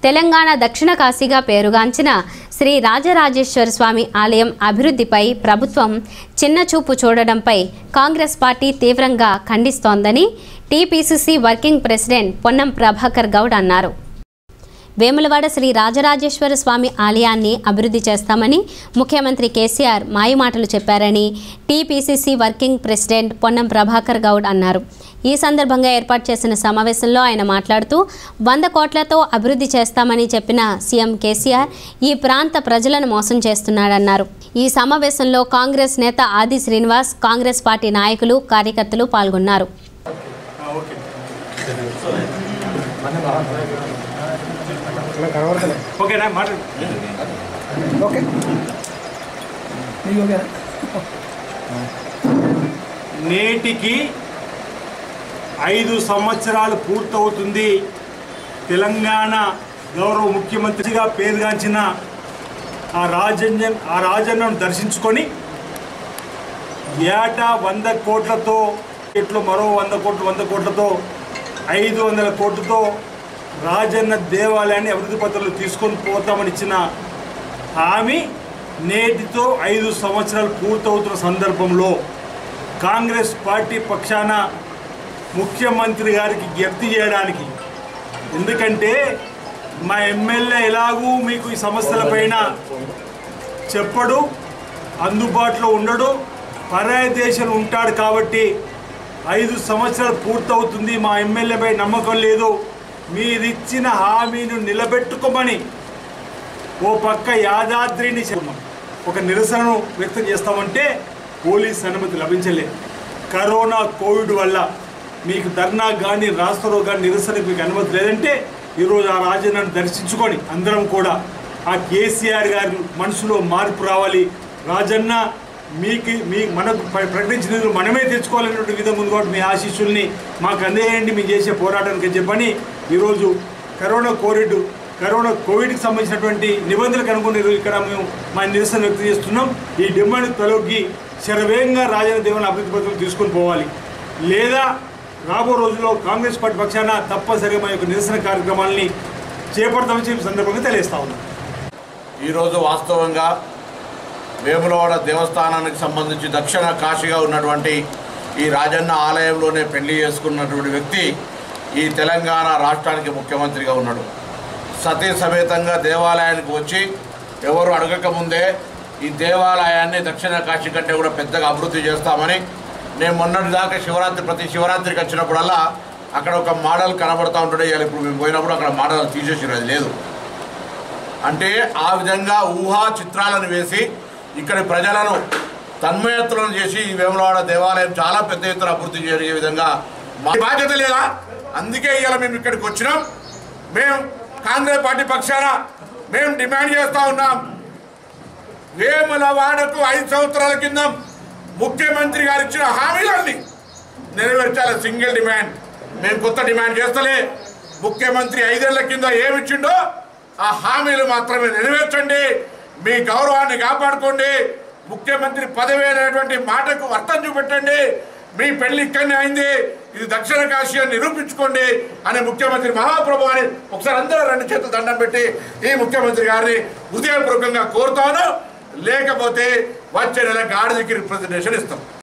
తెలంగాణ దక్షిణ కాశీగా పేరుగాంచిన శ్రీ రాజరాజేశ్వర స్వామి ఆలయం అభివృద్ధిపై ప్రభుత్వం చిన్నచూపు చూడడంపై కాంగ్రెస్ పార్టీ తీవ్రంగా ఖండిస్తోందని TPCC working president Ponnam Prabhakar Goud అన్నారు వేములవాడ శ్రీ రాజరాజేశ్వర స్వామి ఆలయాన్ని అభివృద్ధి చేస్తామని ముఖ్యమంత్రి కేసీఆర్ మాయమాటలు చెప్పారని TPCC working president Ponnam Prabhakar Goud అన్నారు ఈ సందర్భంగా ఏర్పాటు చేసిన సమావేశంలో ఆయన మాట్లాడుతూ వంద కోట్లతో అభివృద్ధి చేస్తామని చెప్పిన సీఎం కేసీఆర్ ఈ ప్రాంత ప్రజలను మోసం చేస్తున్నాడన్నారు ఈ సమావేశంలో కాంగ్రెస్ నేత ఆది శ్రీనివాస్ కాంగ్రెస్ పార్టీ నాయకులు కార్యకర్తలు పాల్గొన్నారు ఓకేనా మాట ఓకే మీకు ఓకేనా నేటికి ఐదు సంవత్సరాలు పూర్తవుతుంది తెలంగాణ గౌరవ ముఖ్యమంత్రిగా పేరుగాంచిన ఆ రాజంజన్ ఆ రాజన్నను దర్శించుకొని ఏటా వంద కోట్లతో ఇట్లు మరో వంద కోట్లు వంద కోట్లతో ఐదు వందల కోట్లతో రాజన్న దేవాలయాన్ని అభివృద్ధి పత్రాలు తీసుకొని పోతామని ఇచ్చిన హామీ నేటితో ఐదు సంవత్సరాలు పూర్తవుతున్న సందర్భంలో కాంగ్రెస్ పార్టీ పక్షాన ముఖ్యమంత్రి గారికి జ్ఞప్తి చేయడానికి ఎందుకంటే మా ఎమ్మెల్యే ఎలాగూ మీకు ఈ సమస్యలపైన చెప్పడు అందుబాటులో ఉండడు పరాయ దేశం ఉంటాడు కాబట్టి ఐదు సంవత్సరాలు పూర్తవుతుంది మా ఎమ్మెల్యేపై నమ్మకం లేదు మీరిచ్చిన హామీని నిలబెట్టుకోమని ఓ పక్క యాదాద్రిని చెప్పాం ఒక నిరసనను వ్యక్తం చేస్తామంటే పోలీస్ అనుమతి లభించలేదు కరోనా కోవిడ్ వల్ల మీకు ధర్నా కానీ రాస్తారో కానీ నిరసనకు మీకు అనుమతి లేదంటే ఈరోజు ఆ రాజన్నను దర్శించుకొని అందరం కూడా ఆ కేసీఆర్ గారి మనసులో మార్పు రావాలి రాజన్న మీకు మీ మనకు ప్ర- ప్రకటించిన నిధులు మనమే తెచ్చుకోవాలనేటువంటి విధంగా ఉంది కాబట్టి మీ ఆశీస్సుల్ని మాకు అందేయండి మేము చేసే పోరాటానికి అని చెప్పని ఈరోజు కరోనా కోవిడ్ కరోనా కోవిడ్కి సంబంధించినటువంటి నిబంధనలకు అనుకుని ఈరోజు ఇక్కడ మేము మా నిరసన వ్యక్తం చేస్తున్నాం ఈ డిమాండ్ తొలగి శరవేగంగా రాజన్న దేవుని అభివృద్ధి పత్రం తీసుకొని పోవాలి లేదా రాబో రోజుల్లో కాంగ్రెస్ పార్టీ పక్షాన తప్పనిసరిగా మా యొక్క నిరసన కార్యక్రమాలని చేపడతామని చెప్పి సందర్భంగా తెలియస్తా ఉన్నాం ఈరోజు వాస్తవంగా వేములవాడ దేవస్థానానికి సంబంధించి దక్షిణ కాశీగా ఉన్నటువంటి ఈ రాజన్న ఆలయంలోనే పెళ్లి చేసుకున్నటువంటి వ్యక్తి ఈ తెలంగాణ రాష్ట్రానికి ముఖ్యమంత్రిగా ఉన్నాడు సతీ సమేతంగా దేవాలయానికి వచ్చి ఎవరు అడగకముందే ఈ దేవాలయాన్ని దక్షిణ కాశీ కంటే కూడా పెద్దగా అభివృద్ధి చేస్తామని నేను మొన్నటి దాకా శివరాత్రి ప్రతి శివరాత్రికి వచ్చినప్పుడల్లా అక్కడ ఒక మోడల్ కనబడతా ఉంటుండే ఇవాళ ఇప్పుడు మేము పోయినప్పుడు అక్కడ మోడల్ తీసేసారు అది లేదు అంటే ఆ విధంగా ఊహా చిత్రాలను వేసి ఇక్కడి ప్రజలను తన్మయత్తులను చేసి ఈ వేములవాడ దేవాలయం చాలా పెద్ద ఎత్తున అభివృద్ధి జరిగే విధంగా మా బాధ్యత లేదా అందుకే ఇవాళ మేము ఇక్కడికి వచ్చినాం మేము కాంగ్రెస్ పార్టీ పక్షాన మేము డిమాండ్ చేస్తా ఉన్నాం వేములవాడకు ఐదు సంవత్సరాల కింద ముఖ్యమంత్రి గారు ఇచ్చిన హామీలన్నీ నెరవేర్చాలి సింగిల్ డిమాండ్ మేము కొత్త డిమాండ్ చేస్తలే ముఖ్యమంత్రి ఐదేళ్ల కింద ఏమిచ్చిండో ఆ హామీలు మాత్రమే నెరవేర్చండి మీ గౌరవాన్ని కాపాడుకోండి ముఖ్యమంత్రి పదవి అనేటువంటి మాటకు అర్థం చూపెట్టండి మీ పెళ్లి ఇక్కడనే అయింది ఇది దక్షిణ కాశీ అని నిరూపించుకోండి అని ముఖ్యమంత్రి మహాప్రభు అని ఒకసారి అందరూ రెండు చేతులు దండం పెట్టి ఈ ముఖ్యమంత్రి గారిని హృదయపూర్వకంగా కోరుతాను లేకపోతే వచ్చే నెల గాడిదకి రిప్రజెంటేషన్ ఇస్తాం